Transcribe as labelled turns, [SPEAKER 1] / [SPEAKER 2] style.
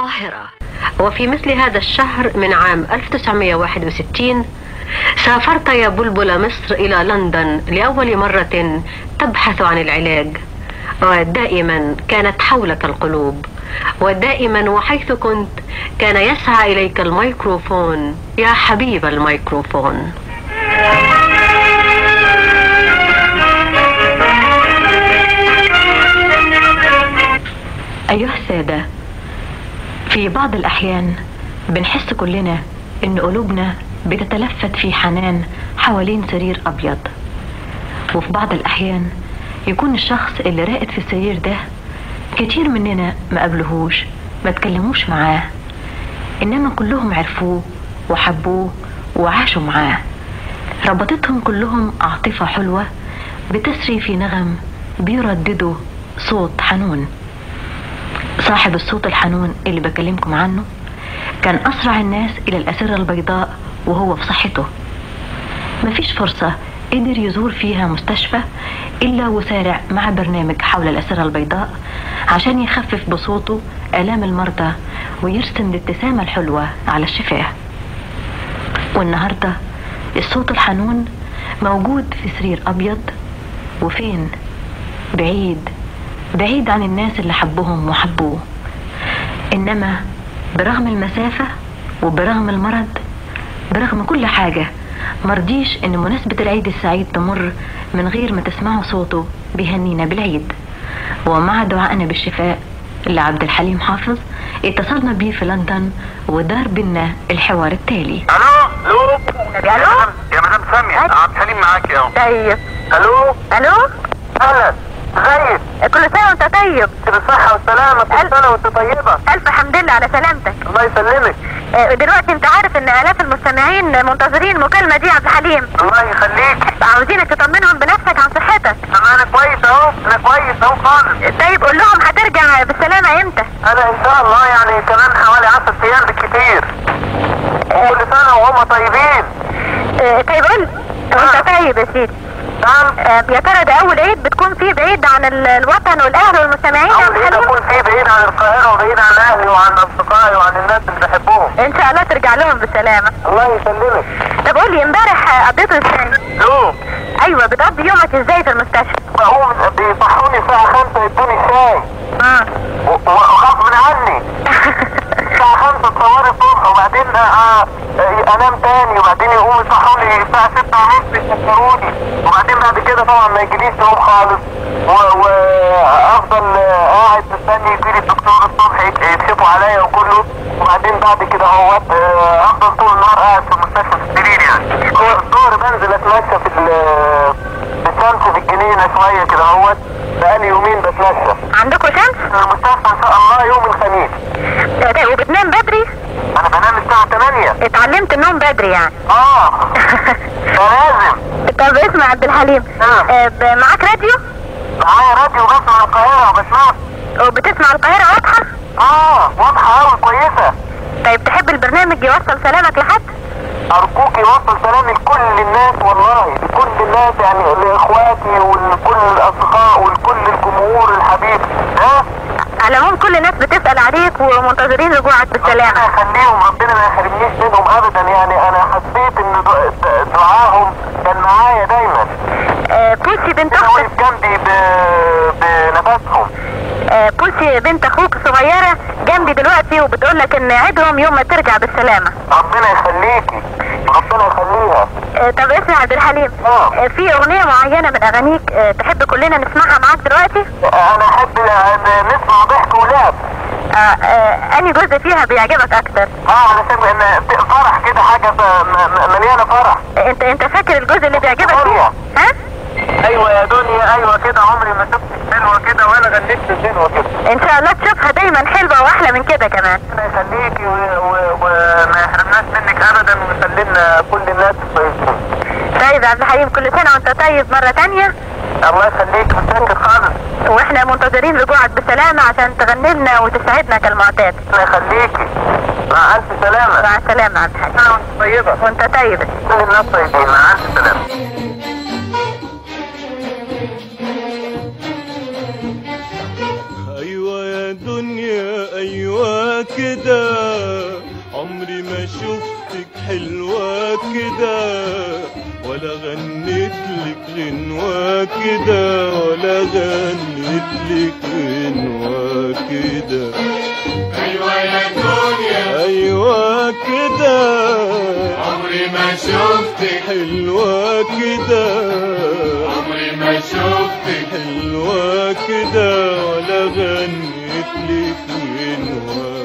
[SPEAKER 1] القاهرة وفي مثل هذا الشهر من عام 1961 سافرت يا بلبل مصر إلى لندن لأول مرة تبحث عن العلاج ودائما كانت حولك القلوب ودائما وحيث كنت كان يسعى إليك الميكروفون يا حبيب الميكروفون
[SPEAKER 2] أيها السادة في بعض الأحيان بنحس كلنا إن قلوبنا بتتلفت في حنان حوالين سرير أبيض وفي بعض الأحيان يكون الشخص اللي راقد في السرير ده كتير مننا ما قابلهوش ما تكلموش معاه إنما كلهم عرفوه وحبوه وعاشوا معاه ربطتهم كلهم عاطفة حلوة بتسري في نغم بيرددوا صوت حنون صاحب الصوت الحنون اللي بكلمكم عنه كان أسرع الناس إلى الأسرة البيضاء وهو في صحته مفيش فرصة قدر يزور فيها مستشفى إلا وسارع مع برنامج حول الأسرة البيضاء عشان يخفف بصوته آلام المرضى ويرسم الابتسامة الحلوة على الشفاه والنهاردة الصوت الحنون موجود في سرير أبيض وفين بعيد بعيد عن الناس اللي حبهم وحبوه إنما برغم المسافة وبرغم المرض برغم كل حاجة مرضيش إن مناسبة العيد السعيد تمر من غير ما تسمعوا صوته بيهنينا بالعيد ومع دعائنا بالشفاء لعبد الحليم حافظ اتصلنا بيه في لندن ودار بينا الحوار التالي
[SPEAKER 3] الو الو
[SPEAKER 4] الو
[SPEAKER 3] يا مدام سامية عبد الحليم معاك يا
[SPEAKER 4] طيب
[SPEAKER 3] الو
[SPEAKER 4] الو
[SPEAKER 3] اهلا ازيك
[SPEAKER 4] كل سنه وانت طيب
[SPEAKER 3] بالصحة والسلامة كل سنة وانت طيبة
[SPEAKER 4] الف حمد لله على سلامتك
[SPEAKER 3] الله يسلمك
[SPEAKER 4] آه، دلوقتي انت عارف ان الاف المستمعين منتظرين المكالمه دي يا عبد الحليم
[SPEAKER 3] الله يخليك
[SPEAKER 4] عاوزينك تطمنهم بنفسك عن صحتك
[SPEAKER 3] انا انا كويس اهو انا كويس اهو خالص
[SPEAKER 4] طيب قول لهم هترجع بالسلامه امتى
[SPEAKER 3] انا ان شاء الله يعني كمان حوالي 10 ايام بالكتير كل سنة وهم طيبين
[SPEAKER 4] آه، طيب قول وانت طيب يا سيدي
[SPEAKER 3] نعم
[SPEAKER 4] آه، يا ترى ده اول عيد بتكون فيه بعيد عن ال- الوطن والاهل والمستمعين يا عبد
[SPEAKER 3] اول عيد
[SPEAKER 4] الحليم
[SPEAKER 3] اكون فيه بعيد عن القاهرة وبعيد عن اهلي وعن اصدقائي وعن الناس اللي بحبهم
[SPEAKER 4] ان شاء الله ترجع لهم بالسلامه
[SPEAKER 3] الله يسلمك
[SPEAKER 4] طب قول لي امبارح آه، قضيته ازاي
[SPEAKER 3] الو
[SPEAKER 4] ايوه بتقضي يومك ازاي في المستشفى
[SPEAKER 3] بقوم بيصحوني الساعة 5 يدوني شاي
[SPEAKER 4] مم.
[SPEAKER 3] و- وغصب عني الساعة 5 تصوري الصبح وبعدين آه، آه، انام تاني وبعدين يقوموا يصحوني الساعة 6 ونص يفكروني وبعدين بعد كده طبعا ما يجيليش نوم خالص و- وافضل آه، قاعد مستني يجيلي الدكتور الصبح يك- يكشفوا عليا وكله وبعدين بعد كده هو افضل طول النهار قاعد في المستشفى في السرير يعني الظهر بنزل اتمشى في ال- في الشمس في الجنينة شوية كده اهوت بقالي يومين بتمشى
[SPEAKER 4] عندكم شمس
[SPEAKER 3] المستشفى ان شاء الله يوم الخميس
[SPEAKER 4] آه، طيب وبتنام بدري
[SPEAKER 3] انا بنام الساعة 8
[SPEAKER 4] اتعلمت النوم بدري يعني
[SPEAKER 3] اه ده لازم
[SPEAKER 4] طب اسمع يا عبد الحليم
[SPEAKER 3] نعم.
[SPEAKER 4] آه، ب- معاك راديو
[SPEAKER 3] معايا راديو بسمع القاهرة وبسمع
[SPEAKER 4] وبتسمع القاهرة واضحة
[SPEAKER 3] اه واضحة اوي كويسة
[SPEAKER 4] طيب تحب البرنامج يوصل سلامك لحد
[SPEAKER 3] ارجوك يوصل سلامي لكل الناس والله لكل الناس يعني لاخواتي ولكل الاصدقاء ولكل الجمهور الحبيب ها
[SPEAKER 4] على العموم كل الناس بتسأل عليك ومنتظرين رجوعك
[SPEAKER 3] ربنا
[SPEAKER 4] بالسلامة
[SPEAKER 3] يخليهم ربنا ما يحرمنيش منهم ابدا يعني انا حسيت ان دع- دع- دعاهم كان معايا دايما
[SPEAKER 4] آه، بوسي بنت
[SPEAKER 3] انا
[SPEAKER 4] اختك
[SPEAKER 3] واقف جنبي ب- بنفسهم
[SPEAKER 4] آه، بوسي بنت اخوك الصغيرة جنبي دلوقتي وبتقول لك ان عيدهم يوم ما ترجع بالسلامة
[SPEAKER 3] ربنا يخليكي ربنا يخليها
[SPEAKER 4] آه، طب اسمع يا عبد الحليم
[SPEAKER 3] آه.
[SPEAKER 4] آه، في اغنية معينة من اغانيك آه، تحب كلنا نسمعها معاك دلوقتي
[SPEAKER 3] انا احب نسمع ضحك ولعب
[SPEAKER 4] آه، آه، انهي جزء فيها بيعجبك اكتر
[SPEAKER 3] اه علشان ان فرح كده حاجه ف- م- م- مليانه فرح
[SPEAKER 4] آه، انت انت فاكر الجزء اللي بيعجبك فيه
[SPEAKER 3] دنيا.
[SPEAKER 4] ها
[SPEAKER 3] ايوه يا دنيا ايوه كده عمري ما شفت حلوه كده ولا غنيت حلوه كده
[SPEAKER 4] ان شاء الله تشوفها دايما حلوة واحلى من كده كمان
[SPEAKER 3] ربنا يخليكي و- و- وما يحرمناش منك ابدا ويسلمنا كل الناس الكويسين
[SPEAKER 4] طيب يا عبد الحليم كل سنة وانت طيب مرة تانية
[SPEAKER 3] الله يخليك متشكر خالص
[SPEAKER 4] واحنا منتظرين رجوعك بسلامة عشان تغني لنا وتسعدنا كالمعتاد
[SPEAKER 3] ربنا يخليكي مع الف سلامه
[SPEAKER 4] مع السلامة يا عبد الحليم
[SPEAKER 3] انا وانت طيبه
[SPEAKER 4] وانت طيب
[SPEAKER 3] كل الناس طيبين مع الف سلامه
[SPEAKER 5] ايوه يا دنيا ايوه حلوة كده عمري ما شفتك حلوة كده ولا غنيت لك غنوة كده ولا غنيت لك غنوة كده
[SPEAKER 6] ايوه يا دنيا
[SPEAKER 5] ايوه كده
[SPEAKER 6] عمري ما شفتك
[SPEAKER 5] حلوة كده
[SPEAKER 6] عمري ما شفتك
[SPEAKER 5] حلوة كده ولا غنيت لك غنوة